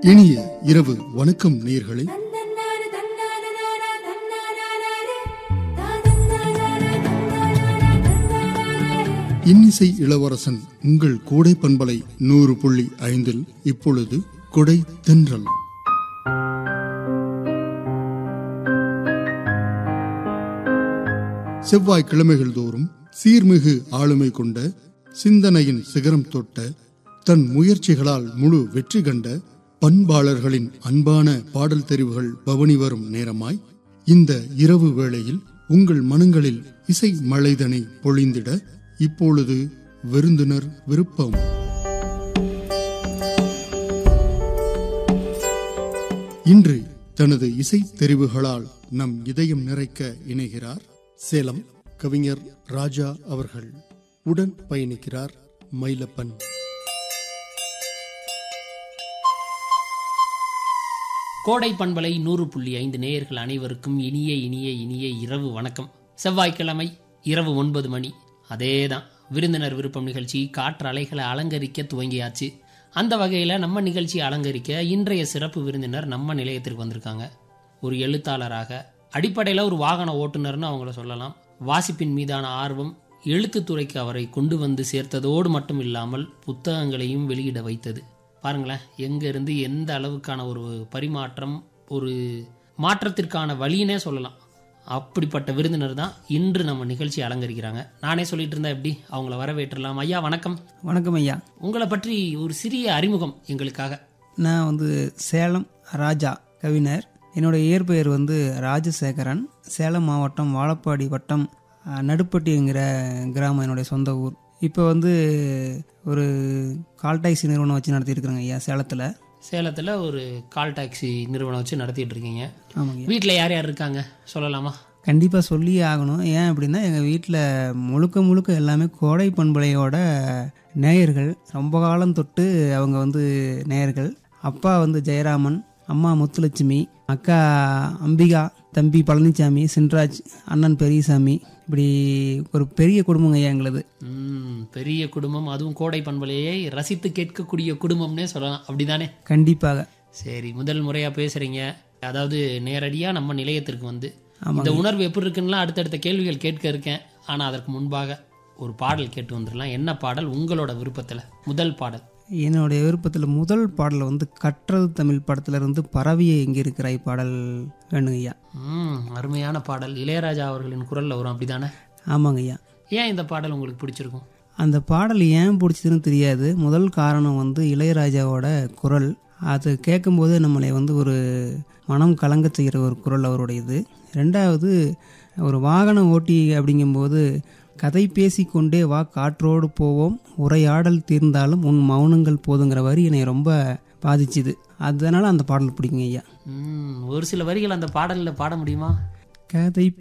இனிய இரவு வணக்கம் நேயர்களே தன்னன்னாரு தன்னானனானா தன்னானானாரே தானன்னானானா தன்னானானா தன்னானானாரே இன்னிசை இளவரசன் உங்கள் கோடை பண்பலை நூறு புள்ளி ஐந்தில் இப்பொழுது கொடை தென்றல் செவ்வாய் கிழமைகள் தோறும் சீர்மிகு ஆளுமை கொண்ட சிந்தனையின் சிகரம் தொட்ட தன் முயற்சிகளால் முழு வெற்றி கண்ட பண்பாளர்களின் அன்பான பாடல் தெரிவுகள் பவனி வரும் நேரமாய் இந்த இரவு வேளையில் உங்கள் மனங்களில் இசை மழைதனை பொழிந்திட இப்பொழுது விருந்தினர் விருப்பம் இன்று தனது இசை தெரிவுகளால் நம் இதயம் நிறைக்க இணைகிறார் சேலம் கவிஞர் ராஜா அவர்கள் உடன் பயணிக்கிறார் மயிலப்பன் கோடை பண்பலை நூறு புள்ளி ஐந்து நேயர்கள் அனைவருக்கும் இனிய இனிய இனிய இரவு வணக்கம் செவ்வாய்க்கிழமை இரவு ஒன்பது மணி அதேதான் விருந்தினர் விருப்பம் நிகழ்ச்சி காற்று அலைகளை அலங்கரிக்க துவங்கியாச்சு அந்த வகையில் நம்ம நிகழ்ச்சி அலங்கரிக்க இன்றைய சிறப்பு விருந்தினர் நம்ம நிலையத்திற்கு வந்திருக்காங்க ஒரு எழுத்தாளராக அடிப்படையில் ஒரு வாகன ஓட்டுநர்னு அவங்கள சொல்லலாம் வாசிப்பின் மீதான ஆர்வம் எழுத்துத்துறைக்கு அவரை கொண்டு வந்து சேர்த்ததோடு மட்டும் இல்லாமல் புத்தகங்களையும் வெளியிட வைத்தது பாருங்களேன் எங்க இருந்து எந்த அளவுக்கான ஒரு பரிமாற்றம் ஒரு மாற்றத்திற்கான வழினே சொல்லலாம் அப்படிப்பட்ட விருந்தினர் தான் இன்று நம்ம நிகழ்ச்சி அலங்கரிக்கிறாங்க நானே சொல்லிட்டு இருந்தா எப்படி அவங்கள வரவேற்றலாம் ஐயா வணக்கம் வணக்கம் ஐயா உங்களை பற்றி ஒரு சிறிய அறிமுகம் எங்களுக்காக நான் வந்து சேலம் ராஜா கவிஞர் என்னோட இயற்பெயர் வந்து ராஜசேகரன் சேலம் மாவட்டம் வாழப்பாடி வட்டம் அஹ், நடுப்பட்டிங்கிற கிராமம் என்னுடைய சொந்த ஊர் இப்போ வந்து ஒரு கால் டாக்ஸி நிறுவனம் வச்சு நடத்தியிருக்கிறேங்க ஐயா சேலத்தில் சேலத்தில் ஒரு கால் டாக்ஸி நிறுவனம் வச்சு நடத்திட்டு இருக்கீங்க ஆமாங்க வீட்டில் யார் யார் இருக்காங்க சொல்லலாமா கண்டிப்பாக சொல்லியே ஆகணும் ஏன் அப்படின்னா எங்கள் வீட்டில் முழுக்க முழுக்க எல்லாமே கோடை பண்பலையோட நேயர்கள் ரொம்ப காலம் தொட்டு அவங்க வந்து நேயர்கள் அப்பா வந்து ஜெயராமன் அம்மா முத்துலட்சுமி அக்கா அம்பிகா தம்பி பழனிசாமி சின்ராஜ் அண்ணன் பெரியசாமி இப்படி ஒரு பெரிய குடும்பங்க ஐயா எங்களுது ம், பெரிய குடும்பம் அதுவும் கோடை பண்பலையை ரசித்து கேட்கக்கூடிய குடும்பம்னே சொல்லலாம் அப்படிதானே கண்டிப்பாக சரி முதல் முறையா பேசுறீங்க அதாவது நேரடியா நம்ம நிலையத்திற்கு வந்து ஆமாங்க. இந்த உணர்வு எப்படி இருக்குன்னா அடுத்தடுத்த கேள்விகள் கேட்க இருக்கேன் ஆனா அதற்கு முன்பாக ஒரு பாடல் கேட்டு வந்துடலாம் என்ன பாடல் உங்களோட விருப்பத்துல முதல் பாடல் என்னுடைய விருப்பத்தில் முதல் பாடல் வந்து கற்றது தமிழ் படத்துல இருந்து பரவிய எங்கே இருக்கிறாய் பாடல் வேணுங்க ஐயா ம் அருமையான பாடல் இளையராஜா அவர்களின் குரல்ல வரும் அப்படிதானே ஆமாங்க ஐயா ஏன் இந்த பாடல் உங்களுக்கு பிடிச்சிருக்கும் அந்த பாடல் ஏன் பிடிச்சதுன்னு தெரியாது முதல் காரணம் வந்து இளையராஜாவோட குரல் அது கேட்கும்போது நம்மளை வந்து ஒரு மனம் கலங்க செய்கிற ஒரு குரல் அவருடையது ரெண்டாவது ஒரு வாகன ஓட்டி அப்படிங்கும்போது கதை பேசிக்கொண்டே வா காற்றோடு போவோம் உரையாடல் தீர்ந்தாலும் உன் மௌனங்கள் போதுங்கிற வரி என்னை ரொம்ப பாதிச்சுது அதனால அந்த பாடல் பிடிக்குங்க ஐயா ம் ஒரு சில வரிகள் அந்த பாடல்ல பாட முடியுமா கதை